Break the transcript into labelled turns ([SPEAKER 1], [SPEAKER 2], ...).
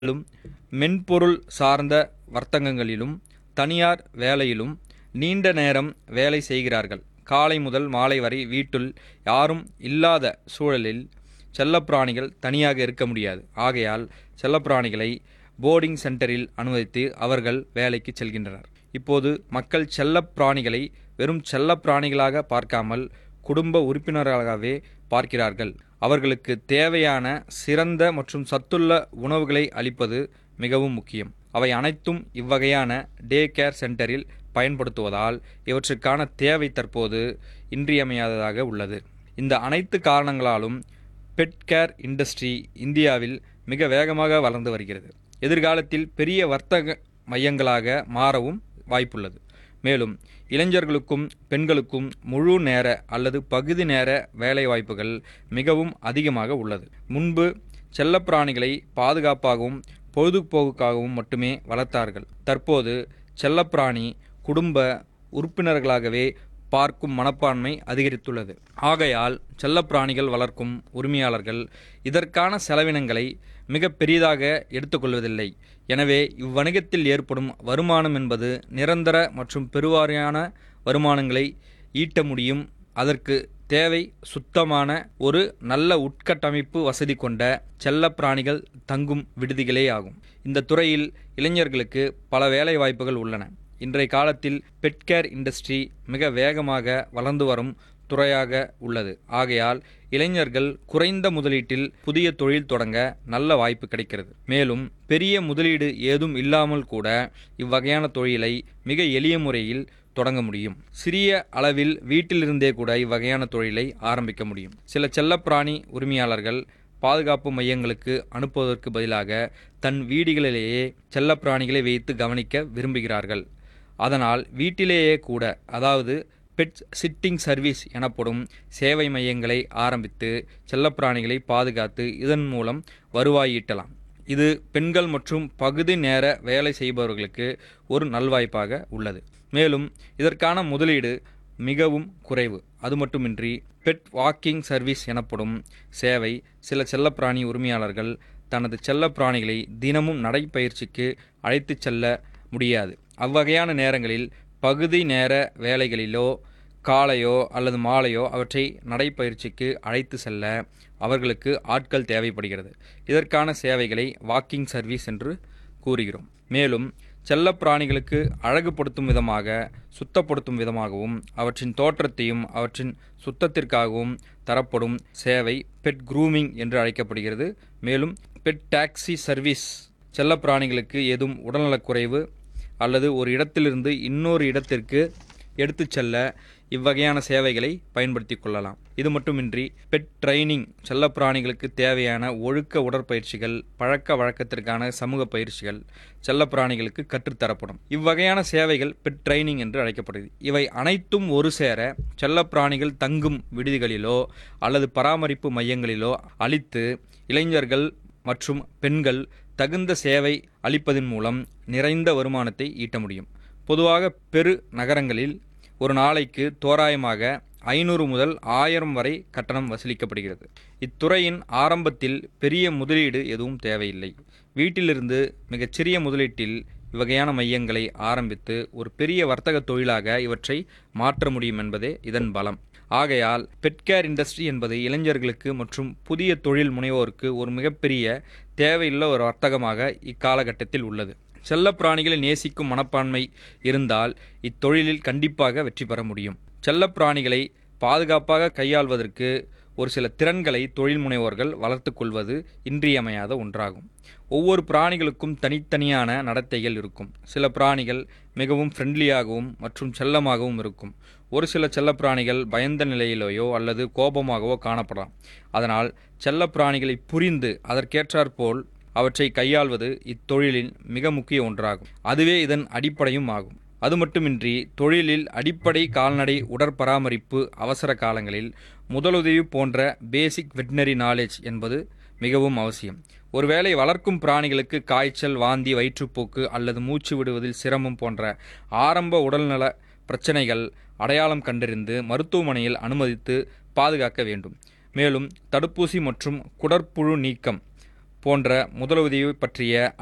[SPEAKER 1] லும் மென்பொருள் சார்ந்த வர்த்தகங்களிலும் தனியார் வேலையிலும் நீண்ட நேரம் வேலை செய்கிறார்கள் காலை முதல் மாலை வரை வீட்டில் யாரும் இல்லாத சூழலில் செல்லப்பிராணிகள் தனியாக இருக்க முடியாது ஆகையால் செல்லப்பிராணிகளை போர்டிங் சென்டரில் அனுமதித்து அவர்கள் வேலைக்கு செல்கின்றனர் இப்போது மக்கள் செல்லப்பிராணிகளை வெறும் செல்லப்பிராணிகளாக பார்க்காமல் குடும்ப உறுப்பினர்களாகவே பார்க்கிறார்கள் அவர்களுக்கு தேவையான சிறந்த மற்றும் சத்துள்ள உணவுகளை அளிப்பது மிகவும் முக்கியம் அவை அனைத்தும் இவ்வகையான டே கேர் சென்டரில் பயன்படுத்துவதால் இவற்றுக்கான தேவை தற்போது இன்றியமையாததாக உள்ளது இந்த அனைத்து காரணங்களாலும் பெட் கேர் இண்டஸ்ட்ரி இந்தியாவில் மிக வேகமாக வளர்ந்து வருகிறது எதிர்காலத்தில் பெரிய வர்த்தக மையங்களாக மாறவும் வாய்ப்புள்ளது மேலும் இளைஞர்களுக்கும் பெண்களுக்கும் முழு நேர அல்லது பகுதி நேர வேலைவாய்ப்புகள் மிகவும் அதிகமாக உள்ளது முன்பு செல்லப்பிராணிகளை பாதுகாப்பாகவும் பொழுதுபோக்குக்காகவும் மட்டுமே வளர்த்தார்கள் தற்போது செல்லப்பிராணி குடும்ப உறுப்பினர்களாகவே பார்க்கும் மனப்பான்மை அதிகரித்துள்ளது ஆகையால் செல்லப்பிராணிகள் வளர்க்கும் உரிமையாளர்கள் இதற்கான செலவினங்களை மிக பெரிதாக எடுத்துக்கொள்வதில்லை எனவே இவ்வணிகத்தில் ஏற்படும் வருமானம் என்பது நிரந்தர மற்றும் பெருவாரியான வருமானங்களை ஈட்ட முடியும் அதற்கு தேவை சுத்தமான ஒரு நல்ல உட்கட்டமைப்பு வசதி கொண்ட செல்லப்பிராணிகள் தங்கும் விடுதிகளே ஆகும் இந்த துறையில் இளைஞர்களுக்கு பல வேலை வாய்ப்புகள் உள்ளன இன்றைய காலத்தில் பெட் கேர் இண்டஸ்ட்ரி மிக வேகமாக வளர்ந்து வரும் துறையாக உள்ளது ஆகையால் இளைஞர்கள் குறைந்த முதலீட்டில் புதிய தொழில் தொடங்க நல்ல வாய்ப்பு கிடைக்கிறது மேலும் பெரிய முதலீடு ஏதும் இல்லாமல் கூட இவ்வகையான தொழிலை மிக எளிய முறையில் தொடங்க முடியும் சிறிய அளவில் வீட்டிலிருந்தே கூட இவ்வகையான தொழிலை ஆரம்பிக்க முடியும் சில செல்லப்பிராணி உரிமையாளர்கள் பாதுகாப்பு மையங்களுக்கு அனுப்புவதற்கு பதிலாக தன் வீடுகளிலேயே செல்லப்பிராணிகளை வைத்து கவனிக்க விரும்புகிறார்கள் அதனால் வீட்டிலேயே கூட அதாவது பெட் சிட்டிங் சர்வீஸ் எனப்படும் சேவை மையங்களை ஆரம்பித்து செல்லப்பிராணிகளை பாதுகாத்து இதன் மூலம் வருவாய் ஈட்டலாம் இது பெண்கள் மற்றும் பகுதி நேர வேலை செய்பவர்களுக்கு ஒரு நல்வாய்ப்பாக உள்ளது மேலும் இதற்கான முதலீடு மிகவும் குறைவு அது மட்டுமின்றி பெட் வாக்கிங் சர்வீஸ் எனப்படும் சேவை சில செல்லப்பிராணி உரிமையாளர்கள் தனது செல்லப்பிராணிகளை தினமும் நடைப்பயிற்சிக்கு அழைத்துச் செல்ல முடியாது அவ்வகையான நேரங்களில் பகுதி நேர வேலைகளிலோ காலையோ அல்லது மாலையோ அவற்றை நடைப்பயிற்சிக்கு அழைத்து செல்ல அவர்களுக்கு ஆட்கள் தேவைப்படுகிறது இதற்கான சேவைகளை வாக்கிங் சர்வீஸ் என்று கூறுகிறோம் மேலும் செல்லப்பிராணிகளுக்கு அழகுபடுத்தும் விதமாக சுத்தப்படுத்தும் விதமாகவும் அவற்றின் தோற்றத்தையும் அவற்றின் சுத்தத்திற்காகவும் தரப்படும் சேவை பெட் க்ரூமிங் என்று அழைக்கப்படுகிறது மேலும் பெட் டாக்ஸி சர்வீஸ் செல்லப்பிராணிகளுக்கு ஏதும் உடல்நலக்குறைவு அல்லது ஒரு இடத்திலிருந்து இன்னொரு இடத்திற்கு எடுத்துச் செல்ல இவ்வகையான சேவைகளை பயன்படுத்தி கொள்ளலாம் இது மட்டுமின்றி பெட் ட்ரைனிங் செல்லப்பிராணிகளுக்கு தேவையான ஒழுக்க உடற்பயிற்சிகள் பழக்க வழக்கத்திற்கான சமூக பயிற்சிகள் செல்லப்பிராணிகளுக்கு கற்றுத்தரப்படும் இவ்வகையான சேவைகள் பெட் ட்ரைனிங் என்று அழைக்கப்படுகிறது இவை அனைத்தும் ஒரு சேர செல்லப்பிராணிகள் தங்கும் விடுதிகளிலோ அல்லது பராமரிப்பு மையங்களிலோ அளித்து இளைஞர்கள் மற்றும் பெண்கள் தகுந்த சேவை அளிப்பதன் மூலம் நிறைந்த வருமானத்தை ஈட்ட முடியும் பொதுவாக பெரு நகரங்களில் ஒரு நாளைக்கு தோராயமாக ஐநூறு முதல் ஆயிரம் வரை கட்டணம் வசூலிக்கப்படுகிறது இத்துறையின் ஆரம்பத்தில் பெரிய முதலீடு எதுவும் தேவையில்லை வீட்டிலிருந்து மிகச்சிறிய முதலீட்டில் இவ்வகையான மையங்களை ஆரம்பித்து ஒரு பெரிய வர்த்தக தொழிலாக இவற்றை மாற்ற முடியும் என்பதே இதன் பலம் ஆகையால் பெட்கேர் இண்டஸ்ட்ரி என்பது இளைஞர்களுக்கு மற்றும் புதிய தொழில் முனைவோருக்கு ஒரு மிகப்பெரிய தேவையுள்ள ஒரு வர்த்தகமாக இக்காலகட்டத்தில் உள்ளது செல்லப்பிராணிகளை நேசிக்கும் மனப்பான்மை இருந்தால் இத்தொழிலில் கண்டிப்பாக வெற்றி பெற முடியும் செல்லப்பிராணிகளை பாதுகாப்பாக கையாள்வதற்கு ஒரு சில திறன்களை தொழில் முனைவோர்கள் வளர்த்து கொள்வது இன்றியமையாத ஒன்றாகும் ஒவ்வொரு பிராணிகளுக்கும் தனித்தனியான நடத்தைகள் இருக்கும் சில பிராணிகள் மிகவும் ஃப்ரெண்ட்லியாகவும் மற்றும் செல்லமாகவும் இருக்கும் ஒரு சில செல்லப்பிராணிகள் பயந்த நிலையிலேயோ அல்லது கோபமாகவோ காணப்படலாம் அதனால் செல்லப்பிராணிகளை புரிந்து அதற்கேற்றாற்போல் அவற்றை கையாள்வது இத்தொழிலின் மிக முக்கிய ஒன்றாகும் அதுவே இதன் அடிப்படையும் ஆகும் அது மட்டுமின்றி தொழிலில் அடிப்படை கால்நடை உடற்பராமரிப்பு அவசர காலங்களில் முதலுதவி போன்ற பேசிக் வெட்டினரி நாலேஜ் என்பது மிகவும் அவசியம் ஒருவேளை வளர்க்கும் பிராணிகளுக்கு காய்ச்சல் வாந்தி வயிற்றுப்போக்கு அல்லது மூச்சு விடுவதில் சிரமம் போன்ற ஆரம்ப உடல்நல பிரச்சனைகள் அடையாளம் கண்டறிந்து மருத்துவமனையில் அனுமதித்து பாதுகாக்க வேண்டும் மேலும் தடுப்பூசி மற்றும் குடற்புழு நீக்கம் போன்ற முதலுதவி பற்றிய